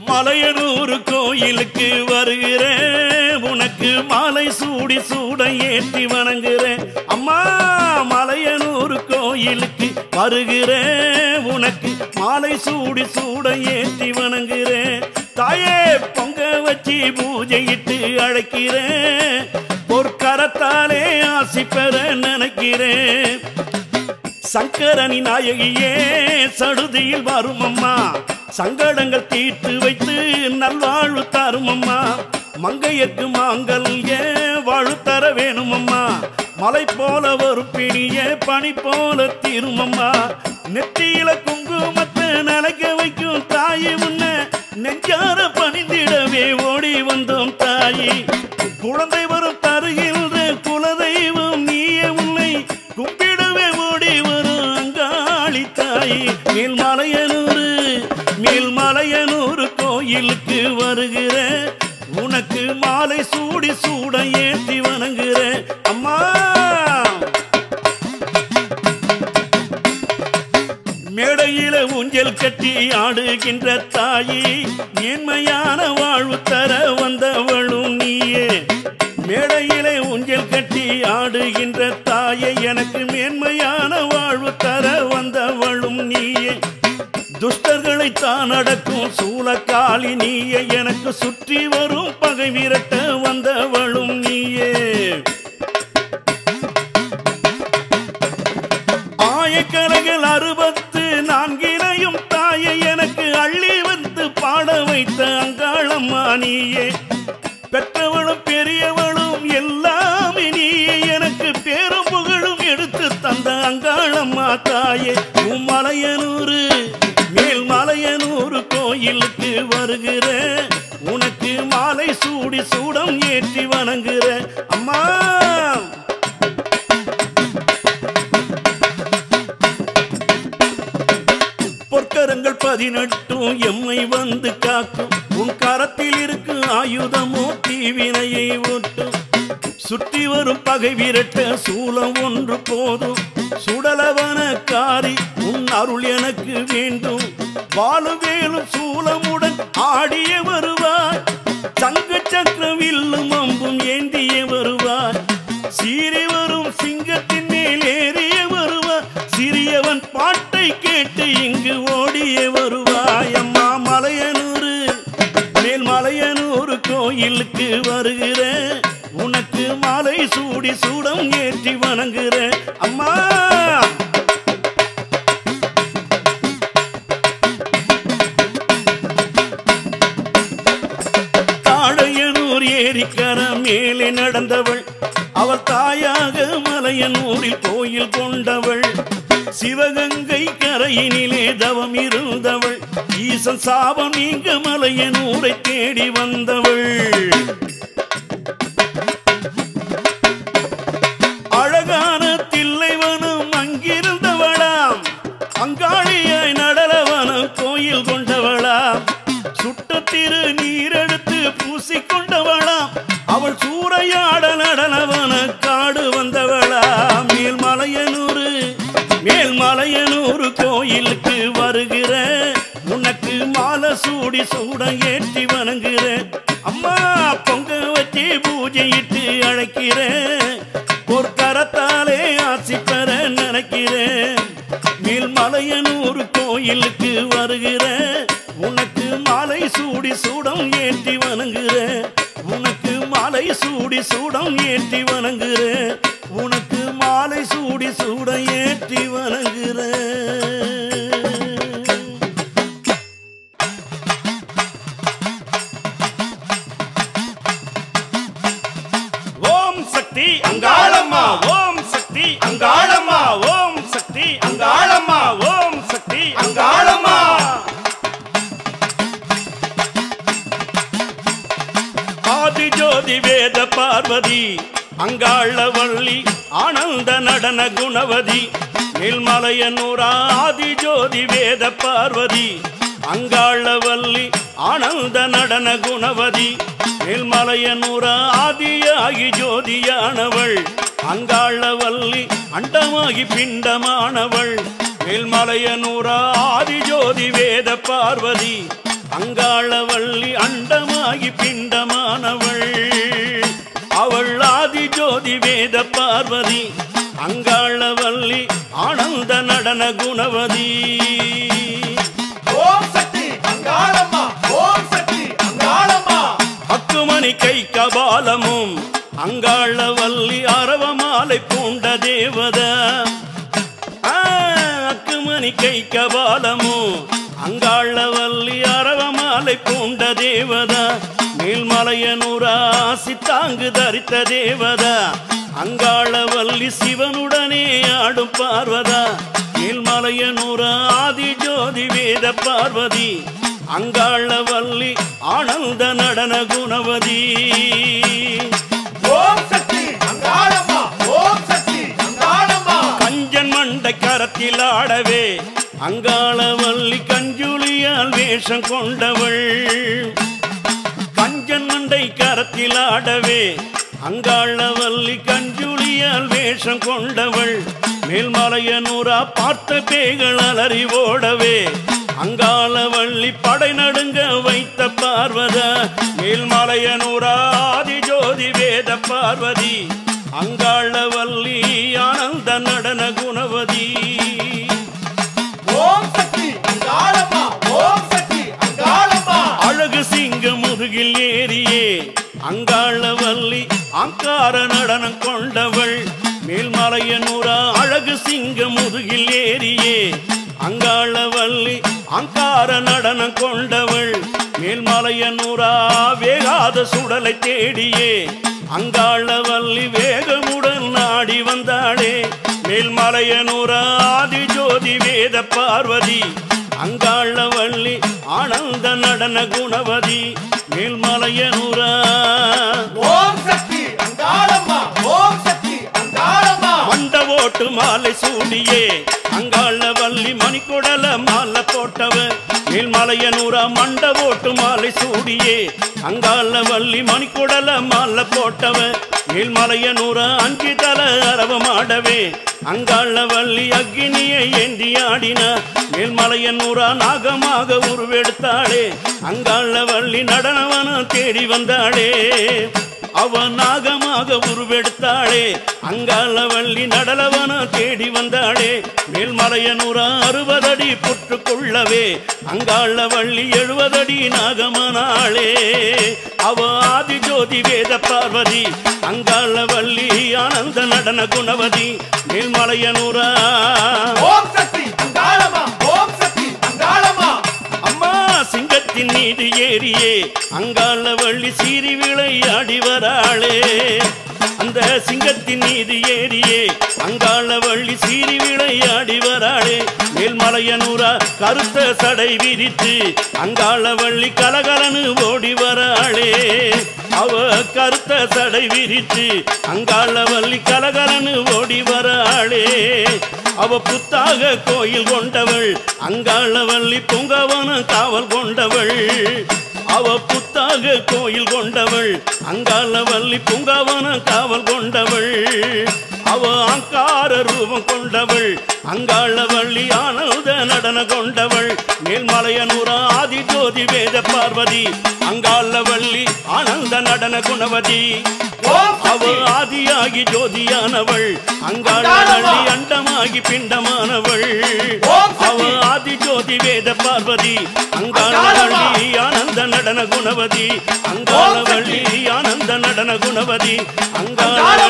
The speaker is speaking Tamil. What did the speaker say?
மலையனூர் கோயிலுக்கு வருகிறேன் உனக்கு மாலை சூடி சூட ஏற்றி வணங்குறேன் அம்மா மலையனூர் கோயிலுக்கு வருகிறேன் உனக்கு மாலை சூடி சூட ஏற்றி வணங்குறேன் தாயே பொங்க வச்சு பூஜையிட்டு அழைக்கிறேன் பொற்கரத்தாலே ஆசி பெற நினைக்கிறேன் சங்கரனி நாயகியே சடுதியில் வரும் அம்மா சங்கடங்கள் தீர்த்து வைத்து நல்வாழ்வு தரும் அம்மா மங்கையர்க்கு மாங்கல்ய வாழு தர வேணும் அம்மா மலை போல வரும் பிணிய பனி போல தீரும் அம்மா நெற்றியில குங்குமத்தை நிலைக்க வைக்கும் தாயி முன்ன நெஞ்சார பணிந்திடவே ஓடி வந்தோம் தாயி குழந்தை வரும் தருகின்ற குலதெய்வம் நீயே உன்னை கும்பிடவே ஓடி வரும் அங்காளி தாயி மேல்மலையனூர் மேல்மலையனூர் கோயிலுக்கு வருகிற உனக்கு மாலை சூடி சூட ஏற்றி வணங்குற அம்மா மேடையில ஊஞ்சல் கட்டி ஆடுகின்ற தாயி மேன்மையான வாழ்வு தர வந்தவளும் நீயே மேடையிலே ஊஞ்சல் கட்டி ஆடுகின்ற தாயை எனக்கு மேன்மையான வாழ்வு தர வந்தவளும் நீயே துஷ்டர்களை தான் அடக்கும் சூலக்காளி நீயே எனக்கு சுற்றி வரும் பகை விரட்ட வந்தவளும் நீயே ஆயக்கலைகள் அறுபத்து நான்கினையும் தாயை எனக்கு அள்ளி வந்து பாட வைத்த அங்காளம்மா நீயே பெற்றவளும் பெரியவளும் எல்லாமே நீயே எனக்கு பேரும் புகழும் எடுத்து தந்த அங்காளம்மா தாயே உம்மலையனூரு மேல் மலையனூரு கோயிலுக்கு வருகிற உனக்கு மாலை சூடி சூடம் ஏற்றி வணங்குற அம்மா பொற்கரங்கள் பதினெட்டும் எம்மை வந்து காக்கும் உன் கரத்தில் இருக்கும் ஆயுதமோ தீவினையை ஒட்டும் சுற்றி வரும் பகை விரட்ட சூலம் ஒன்று போதும் சுடலவன காரி உன் அருள் எனக்கு வேண்டும் வாழுவேலும் சூலமுடன் ஆடிய வருவாய் சங்கு சக்கரம் வில்லும் அம்பும் ஏந்திய வருவாய் சீறி வரும் சிங்கத்தின் மேல் ஏறிய வருவாய் சிறியவன் பாட்டை கேட்டு இங்கு ஓடிய வருவாய் அம்மா மலையனூரு மேல் மலையனூர் கோயிலுக்கு வருகிற உனக்கு மாலை சூடி சூடம் ஏற்றி வணங்குற அம்மா தாழையனூர் ஏரிக்கர மேலே நடந்தவள் அவள் தாயாக மலையனூரில் கோயில் கொண்டவள் சிவகங்கை கரையினிலே தவம் இருந்தவள் ஈசன் சாபம் நீங்க மலையனூரை தேடி வந்தவள் அழகான தில்லைவனம் அங்கிருந்தவளாம் அங்காளியாய் நடலவனம் கோயில் கொண்டவளாம் சுட்ட திரு நீரெடுத்து பூசிக்கொண்டவளாம் அவள் சூறையாட நடனவன காடு வந்தவளாம் மேல்மலையனூரு மேல்மலையனூரு கோயிலுக்கு வருகிற உனக்கு மாலை சூடி சூட ஏற்றி வணங்குற அம்மா பொங்க வச்சு பூஜையிட்டு அழைக்கிறேன் ஒரு கரத்தாலே ஆசி பெற நினைக்கிறேன் மேல்மலையனூர் கோயிலுக்கு வருகிற உனக்கு மாலை சூடி சூடம் ஏற்றி வணங்குற உனக்கு மாலை சூடி சூடம் ஏற்றி வணங்குற உனக்கு மாலை சூடி சூடம் ஏற்றி வணங்குற ஓம் சக்தி அங்காளம்மா ஓம் சக்தி அங்காளம்மா ஓம் சக்தி அங்காளம்மா ஓம் சக்தி அங்காளம்மா ஆதி ஜோதி வேத பார்வதி அங்காளவள்ளி ஆனந்த நடன குணவதி மேல்மலையனூரா ஆதி ஜோதி வேத பார்வதி அங்காளவல்லி ஆனந்த நடன குணவதி மேல்மலையனூரா ஆதியாகி ஜோதியானவள் அங்காளவல்லி அண்டமாகி பிண்டமானவள் மேல்மலையனூரா ஆதி ஜோதி வேத பார்வதி அங்காளவள்ளி அண்டமாகி பிண்டமானவள் அவள் ஆதி ஜோதி வேத பார்வதி அங்காளவள்ளி ஆனந்த நடன குணவதி ஓம் சக்தி அங்காளம்மா ஓம் சக்தி அங்காளம்மா அக்குமணி கை கபாலமும் அங்காளவல்லி அரவமாலை பூண்ட தேவத ஆ, அக்குமணி கை கபாலமும் அங்காளவல்லி அரவமாலை பூண்ட தேவத மேல்மலையனூரா சித்தாங்கு தரித்த தேவத அங்காளவல்லி சிவனுடனே ஆடும் பார்வதா மேல்மலையனூரா ஆதி ஜோதி வேத பார்வதி அங்காளவல்லி ஆனந்த நடன குணவதி ஓம் சக்தி அங்காளம்மா ஓம் சக்தி அங்காளம்மா கஞ்சன் மண்டை கரத்தில் ஆடவே அங்காளவல்லி கஞ்சுளியால் வேஷம் கொண்டவள் கஞ்சன் மண்டை கரத்தில் ஆடவே அங்காளவல்லி கஞ்சுளியால் வேஷம் கொண்டவள் மேல்மலையனூரா பார்த்த பேய்கள் அலறி ஓடவே அங்காளவள்ளி படை நடுங்க வைத்த பார்வத மேல்மலையனூரா ஆதி ஜோதி வேத பார்வதி அங்காளவல்லி ஆனந்த நடன குணவதி ஓம் சக்தி அங்காளம்மா ஓம் சக்தி அங்காளம்மா அழகு சிங்க முதுகில் ஏறியே அங்காளவல்லி அங்கார நடனம் கொண்டவள் மேல்மலையனூரா அழகு சிங்க முதுகில் ஏறியே அங்காளவல்லி அங்கார நடனம் கொண்டவள் மேல்மலையனூரா வேகாத சுடலை தேடியே அங்காளவல்லி வேகமுடன் நாடி வந்தாளே மேல்மலையனூரா ஆதி ஜோதி வேத பார்வதி அங்காளவள்ளி ஆனந்த நடன குணவதி மேல்மலையனூரா ஓம் சக்தி அங்காளம்மா ஓம் சக்தி அங்காளம்மா மண்ட ஓட்டு மாலை சூடியே அங்காளவள்ளி மணிக்குடல மாலை போட்டவ மேல்மலையனூரா மண்ட ஓட்டு மாலை சூடியே அங்காளவள்ளி மணிக்குடல மாலை போட்டவ மேல்மலையனூரா அஞ்சு தல அரவமாடவே அங்காளவள்ளி அக்னியை ஏந்தி ஆடினா மேல்மலையனூரா நாகமாக உருவெடுத்தாளே அங்காளவள்ளி நடனவன தேடி வந்தாளே அவ நாகமாக உருவெடுத்தாளே அங்காளவள்ளி நடலவன தேடி வந்தாளே மேல்மலையனூரா அறுபதடி புற்றுக்கொள்ளவே அங்காளவள்ளி எழுபதடி நாகமனாளே அவ ஆதி ஜோதி வேத பார்வதி அங்காளவள்ளி ஆனந்த நடன குணவதி மேல்மலையனூரா ஓம் சக்தி அங்காளம்மா ஓம் சக்தி அங்காளம்மா அம்மா சிங்கத்தின் மீது ஏறியே அங்காள வள்ளி சீறி விளையாடி வராளே அந்த சிங்கத்தின் மீது ஏறியே அங்காள வள்ளி சீறி விளையாடி வராளே மேல்மலையனூரா கருத்த சடை விரித்து அங்காள வள்ளி கலகலனு ஓடி வராளே அவ கருத்த சடை விரித்து அங்காள வள்ளி கலகலனு ஓடி வராளே அவ புத்தாக கோயில் கொண்டவள் அங்காளவள்ளி பூங்கவன காவல் கொண்டவள் அவ புத்தாக கோயில் கொண்டவள் அங்காளவள்ளி பூங்காவன காவல் கொண்டவள் அவ அங்கார ரூபம் கொண்டவள் அங்காளவள்ளி ஆனந்த நடன கொண்டவள் மேல்மலையனூரா ஆதி ஜோதி வேத பார்வதி அங்காளவள்ளி ஆனந்த நடன குணவதி ஓம் அவ சக்தி ஆதியாகி ஜோதியானவள் அங்காளவள்ளி அண்டமாகி பிண்டமானவள் ஓம் சக்தி. அவ ஆதி ஜோதி வேத பார்வதி அங்காளவள்ளி ஆனந்த நடன குணவதி அங்காளவள்ளி ஆனந்த நடன குணவதி அங்காளவள்ளி